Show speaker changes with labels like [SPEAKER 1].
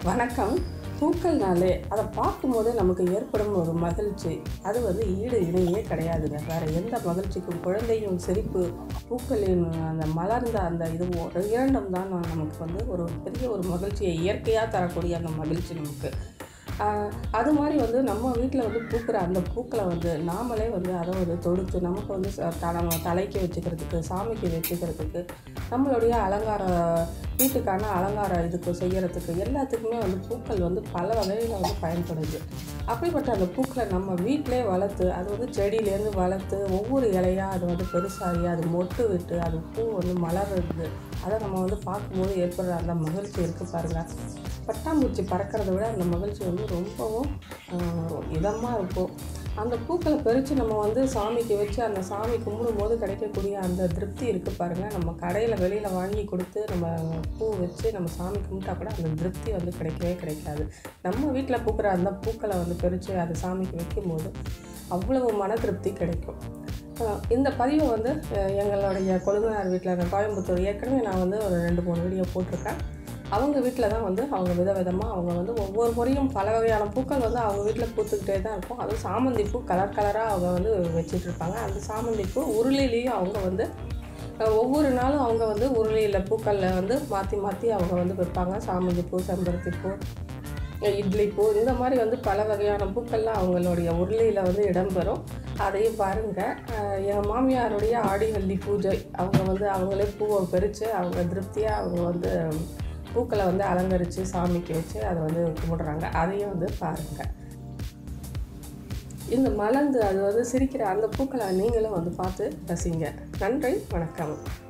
[SPEAKER 1] வணக்கம் பூக்கள்னாலே அதை பார்க்கும்போதே நமக்கு ஏற்படும் ஒரு மகிழ்ச்சி அது வந்து ஈடு இணையே கிடையாதுங்க வேறு எந்த மகிழ்ச்சிக்கும் குழந்தையும் சிரிப்பு பூக்களின் அந்த மலர்ந்த அந்த இதுவும் இரண்டும் தான் நமக்கு வந்து ஒரு பெரிய ஒரு மகிழ்ச்சியை இயற்கையாக தரக்கூடிய அந்த மகிழ்ச்சி நமக்கு ஆஹ் அது மாதிரி வந்து நம்ம வீட்டில் வந்து பூக்கிற அந்த பூக்களை வந்து நாமளே வந்து அதை வந்து தொடுத்து நமக்கு வந்து ச- த- நம்ம தலைக்கு வச்சுக்கிறதுக்கு சாமிக்கு வச்சுக்கிறதுக்கு நம்மளுடைய அலங்கார வீட்டுக்கான அலங்கார இதுக்கு செய்யறதுக்கு எல்லாத்துக்குமே வந்து பூக்கள் வந்து பல வகையில் வந்து பயன்படுது அப்படிப்பட்ட அந்த பூக்களை நம்ம வீட்டிலே வளர்த்து அது வந்து செடியிலேருந்து வளர்த்து ஒவ்வொரு இலையாக அது வந்து பெருசாகி அது மொட்டு விட்டு அது பூ வந்து மலருது அதை நம்ம வந்து பார்க்கும்போது ஏற்படுற அந்த மகிழ்ச்சி இருக்குது பாருங்கள் பட்டாம்பூச்சி பறக்கிறத விட அந்த மகிழ்ச்சி வந்து ரொம்பவும் இதமாக இருக்கும் அந்த பூக்களை பறித்து நம்ம வந்து சாமிக்கு வச்சு அந்த சாமி கும்பிடும்போது கிடைக்கக்கூடிய அந்த திருப்தி இருக்குது பாருங்கள் நம்ம கடையில் வெளியில் வாங்கி கொடுத்து நம்ம பூ வச்சு நம்ம சாமி கும்பிட்டா கூட அந்த திருப்தி வந்து கிடைக்கவே கிடைக்காது நம்ம வீட்டில் பூக்கிற அந்த பூக்களை வந்து பறித்து அது சாமிக்கு வைக்கும்போது அவ்வளவு மன திருப்தி கிடைக்கும் அஹ் இந்த பதிவை வந்து அஹ் எங்களுடைய கொழுந்தனார் வீட்டில் கோயம்புத்தூர் ஏற்கனவே நான் வந்து ஒரு ரெண்டு மூணு வீடியோ போட்டிருக்கேன் அவங்க வீட்டில் தான் வந்து அவங்க விதவிதமாக அவங்க வந்து ஒவ்வொரு முறையும் பல வகையான பூக்கள் வந்து அவங்க வீட்டில் பூத்துக்கிட்டே தான் இருக்கும் அதுவும் சாமந்தி பூ கலர் கலராக அவங்க வந்து வச்சிட்டு இருப்பாங்க அந்த சாமந்தி பூ உருளிலையும் அவங்க வந்து அஹ், ஒவ்வொரு நாளும் அவங்க வந்து உருளியில் பூக்களில் வந்து மாற்றி மாற்றி அவங்க வந்து வைப்பாங்க சாமந்தி பூ செம்பருத்தி பூ அஹ், இட்லி பூ இந்த மாதிரி வந்து பல வகையான பூக்கள்லாம் அவங்களுடைய உருளியில் வந்து இடம்பெறும் அதையும் பாருங்கள் என் மாமியாருடைய ஆடிவள்ளி பூஜை அவங்க வந்து அவங்களே பூவை பறித்து அவங்க திருப்தியாக அவங்க வந்து பூக்களை வந்து அலங்கரித்து சாமிக்கு வச்சு அதை வந்து கும்பிடுறாங்க அதையும் வந்து பாருங்கள் இந்த மலர்ந்து அது வந்து சிரிக்கிற அந்த பூக்களை நீங்களும் வந்து பார்த்து ரசிங்க நன்றி வணக்கம்